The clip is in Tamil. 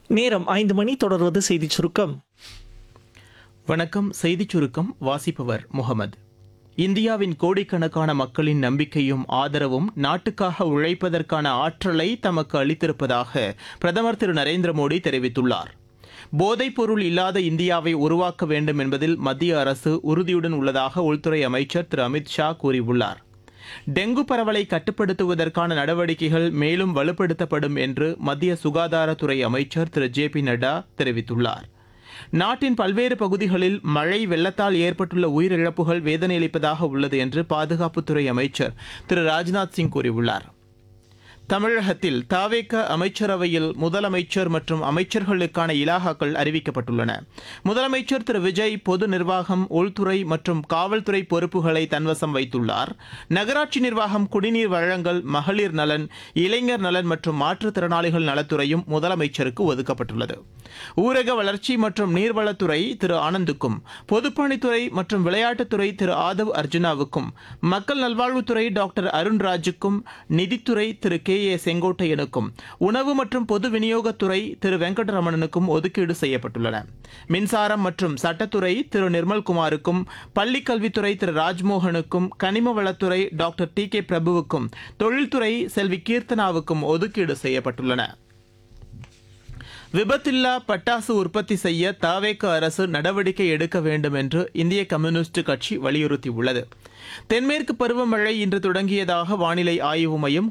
நேரம் ஐந்து மணி தொடர்வது செய்திச் சுருக்கம் வணக்கம் செய்திச் சுருக்கம் வாசிப்பவர் முகமது இந்தியாவின் கோடிக்கணக்கான மக்களின் நம்பிக்கையும் ஆதரவும் நாட்டுக்காக உழைப்பதற்கான ஆற்றலை தமக்கு அளித்திருப்பதாக பிரதமர் திரு நரேந்திர மோடி தெரிவித்துள்ளார் போதைப்பொருள் இல்லாத இந்தியாவை உருவாக்க வேண்டும் என்பதில் மத்திய அரசு உறுதியுடன் உள்ளதாக உள்துறை அமைச்சர் திரு அமித் ஷா கூறியுள்ளார் டெங்கு பரவலை கட்டுப்படுத்துவதற்கான நடவடிக்கைகள் மேலும் வலுப்படுத்தப்படும் என்று மத்திய சுகாதாரத்துறை அமைச்சர் திரு ஜே பி நட்டா தெரிவித்துள்ளார் நாட்டின் பல்வேறு பகுதிகளில் மழை வெள்ளத்தால் ஏற்பட்டுள்ள உயிரிழப்புகள் வேதனையளிப்பதாக உள்ளது என்று பாதுகாப்புத்துறை அமைச்சர் திரு ராஜ்நாத் சிங் கூறியுள்ளார் தமிழகத்தில் தாவேக அமைச்சரவையில் முதலமைச்சர் மற்றும் அமைச்சர்களுக்கான இலாகாக்கள் அறிவிக்கப்பட்டுள்ளன முதலமைச்சர் திரு விஜய் பொது நிர்வாகம் உள்துறை மற்றும் காவல்துறை பொறுப்புகளை தன்வசம் வைத்துள்ளார் நகராட்சி நிர்வாகம் குடிநீர் வழங்கல் மகளிர் நலன் இளைஞர் நலன் மற்றும் மாற்றுத்திறனாளிகள் நலத்துறையும் முதலமைச்சருக்கு ஒதுக்கப்பட்டுள்ளது ஊரக வளர்ச்சி மற்றும் நீர்வளத்துறை திரு ஆனந்துக்கும் பொதுப்பணித்துறை மற்றும் விளையாட்டுத்துறை திரு ஆதவ் அர்ஜுனாவுக்கும் மக்கள் நல்வாழ்வுத்துறை டாக்டர் அருண்ராஜுக்கும் நிதித்துறை திரு கே ஏ செங்கோட்டையனுக்கும் உணவு மற்றும் பொது விநியோகத்துறை திரு வெங்கடரமணனுக்கும் ஒதுக்கீடு செய்யப்பட்டுள்ளன மின்சாரம் மற்றும் சட்டத்துறை திரு நிர்மல்குமாருக்கும் பள்ளிக் கல்வித்துறை திரு ராஜ்மோகனுக்கும் கனிம வளத்துறை டாக்டர் டி கே பிரபுவுக்கும் தொழில்துறை செல்வி கீர்த்தனாவுக்கும் ஒதுக்கீடு செய்யப்பட்டுள்ளன விபத்தில்லா பட்டாசு உற்பத்தி செய்ய தாவேக அரசு நடவடிக்கை எடுக்க வேண்டும் என்று இந்திய கம்யூனிஸ்ட் கட்சி வலியுறுத்தியுள்ளது தென்மேற்கு பருவமழை இன்று தொடங்கியதாக வானிலை ஆய்வு மையம்